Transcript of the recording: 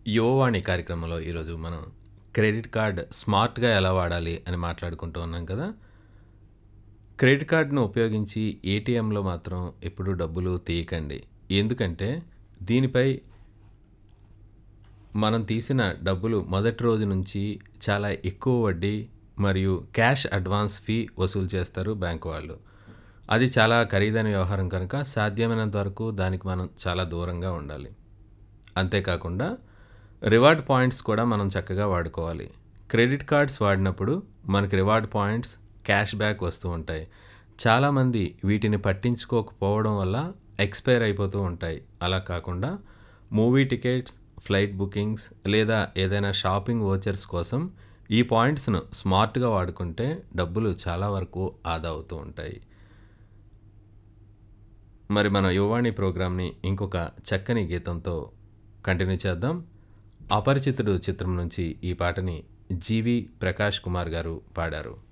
యువవాణి కార్యక్రమంలో ఈరోజు మనం క్రెడిట్ కార్డ్ స్మార్ట్‌గా ఎలా వాడాలి అని మాట్లాడుకుంటూ ఉన్నాం కదా! క్రెడిట్ కార్డ్‌ను ఉపయోగించి ఏటీఎంలో మాత్రం ఎప్పుడూ డబ్బులు తీయకండి. ఎందుకంటే దీనిపై మనం తీసిన డబ్బులు మొదటి రోజు నుంచి చాలా ఎక్కువ వడ్డీ మరియు క్యాష్ అడ్వాన్స్ ఫీ వసూలు చేస్తారు బ్యాంక్ వాళ్ళు. అది చాలా ఖరీదైన వ్యవహారం కనుక సాధ్యమైనంత వరకు దానికి మనం చాలా దూరంగా ఉండాలి. అంతేకాకుండా రివార్డ్ పాయింట్స్ కూడా మనం చక్కగా వాడుకోవాలి. క్రెడిట్ కార్డ్స్ వాడినప్పుడు మనకి రివార్డ్ పాయింట్స్, క్యాష్ బ్యాక్ వస్తూ ఉంటాయి. చాలామంది వీటిని పట్టించుకోకపోవడం వల్ల ఎక్స్‌పైర్ అయిపోతూ ఉంటాయి. అలా కాకుండా మూవీ టికెట్స్, ఫ్లైట్ బుకింగ్స్ లేదా ఏదైనా షాపింగ్ వోచర్స్ కోసం ఈ పాయింట్స్‌ను స్మార్ట్‌గా వాడుకుంటే డబ్బులు చాలా వరకు ఆదా అవుతూ ఉంటాయి. మరి మన యువవాణి ప్రోగ్రామ్‌ని ఇంకొక చక్కని గీతంతో కంటిన్యూ చేద్దాం. 'అపరిచితుడు' చిత్రం నుంచి ఈ పాటని జీవి ప్రకాష్ కుమార్ గారు పాడారు.